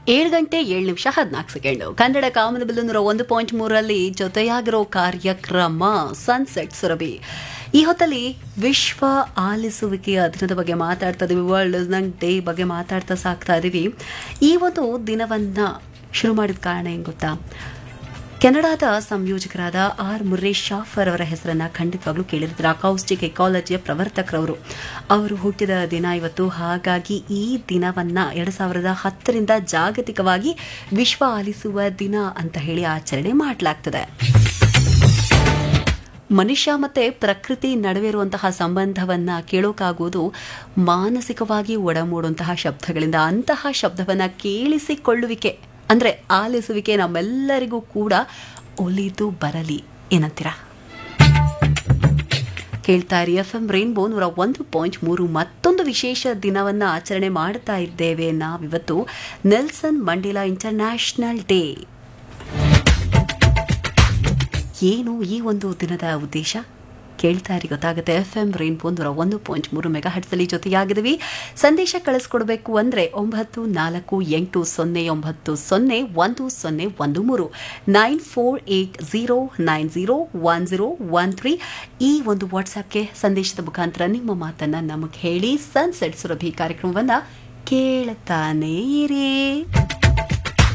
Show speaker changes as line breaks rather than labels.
ಏಳು ಗಂಟೆ ಏಳು ನಿಮಿಷ ಹದಿನಾಲ್ಕು ಸೆಕೆಂಡು ಕನ್ನಡ ಕಾಮನಬಿಲ್ಲು ನೂರ ಒಂದು ಪಾಯಿಂಟ್ ಮೂರರಲ್ಲಿ ಜೊತೆಯಾಗಿರೋ ಕಾರ್ಯಕ್ರಮ ಸನ್ಸೆಟ್ ಸುರಭಿ ಈ ಹೊತ್ತಲ್ಲಿ ವಿಶ್ವ ಆಲಿಸುವಿಕೆಯ ದಿನದ ಬಗ್ಗೆ ಮಾತಾಡ್ತಾ ಇದೀವಿ ವರ್ಲ್ಡ್ ಲಿಸ್ನಿಂಗ್ ಡೇ ಬಗ್ಗೆ ಮಾತಾಡ್ತಾ ಸಾಕ್ತಾ ಇದೀವಿ ಈ ಒಂದು ದಿನವನ್ನ ಶುರು ಮಾಡಿದ ಕಾರಣ ಏನು ಗೊತ್ತಾ ಕೆನಡಾದ ಸಂಯೋಜಕರಾದ ಆರ್ ಮುರ್ರೇಶ್ ಶಾಫರ್ ಅವರ ಹೆಸರನ್ನ ಖಂಡಿತವಾಗ್ಲೂ ಕೇಳಿರ್ತೀರ ಅಕೌಸ್ಟಿಕ್ ಎಕಾಲಜಿಯ ಪ್ರವರ್ತಕರವರು ಅವರು ಹುಟ್ಟಿದ ದಿನ ಇವತ್ತು ಹಾಗಾಗಿ ಈ ದಿನವನ್ನ ಎರಡ್ ಸಾವಿರದ ಹತ್ತರಿಂದ ಜಾಗತಿಕವಾಗಿ ವಿಶ್ವ ಆಲಿಸುವ ದಿನ ಅಂತ ಹೇಳಿ ಆಚರಣೆ ಮಾಡಲಾಗ್ತದೆ ಮನುಷ್ಯ ಮತ್ತೆ ಪ್ರಕೃತಿ ನಡುವೆ ಇರುವಂತಹ ಸಂಬಂಧವನ್ನ ಕೇಳೋಕ್ಕಾಗುವುದು ಮಾನಸಿಕವಾಗಿ ಒಡಮೂಡುವಂತಹ ಶಬ್ದಗಳಿಂದ ಅಂತಹ ಶಬ್ದವನ್ನ ಕೇಳಿಸಿಕೊಳ್ಳುವಿಕೆ ಅಂದ್ರೆ ಆಲಿಸುವಿಕೆ ನಮ್ಮೆಲ್ಲರಿಗೂ ಕೂಡ ಒಲಿದು ಬರಲಿ ಏನಂತೀರಾ ಕೇಳ್ತಾ ಇರಿ ಎಫ್ ಎಂ ರೈನ್ಬೋ ನೂರ ಒಂದು ಪಾಯಿಂಟ್ ಮೂರು ಮತ್ತೊಂದು ವಿಶೇಷ ದಿನವನ್ನ ಆಚರಣೆ ಮಾಡ್ತಾ ಇದ್ದೇವೆ ನಾವಿವತ್ತು ನೆಲ್ಸನ್ ಮಂಡೇಲಾ ಇಂಟರ್ನ್ಯಾಷನಲ್ ಡೇ ಏನು ಈ ಒಂದು ದಿನದ ಉದ್ದೇಶ ಕೇಳ್ತಾ ಇರಿ ಗೊತ್ತಾಗುತ್ತೆ ಎಫ್ ಎಂ ರೈನ್ಬೋ ನೂರ ಒಂದು ಪಾಯಿಂಟ್ ಮೂರು ಮೆಗಾ ಹಟ್ಸಲ್ಲಿ ಜೊತೆಯಾಗಿದ್ದೀವಿ ಸಂದೇಶ ಕಳಿಸ್ಕೊಡ್ಬೇಕು ಅಂದರೆ ಒಂಬತ್ತು ನಾಲ್ಕು ಎಂಟು ಸೊನ್ನೆ ಒಂಬತ್ತು ಸೊನ್ನೆ ಒಂದು ಸೊನ್ನೆ ಒಂದು ಮೂರು nine four eight zero nine zero one zero one three ಈ ಒಂದು ವಾಟ್ಸ್ಆ್ಯಪ್ಗೆ ಸಂದೇಶದ ಮುಖಾಂತರ ನಿಮ್ಮ ಮಾತನ್ನು ನಮಗೆ ಹೇಳಿ ಸನ್ಸೆಟ್ ಸುರಭಿ ಕಾರ್ಯಕ್ರಮವನ್ನು ಕೇಳ್ತಾನೇ ಇರಿ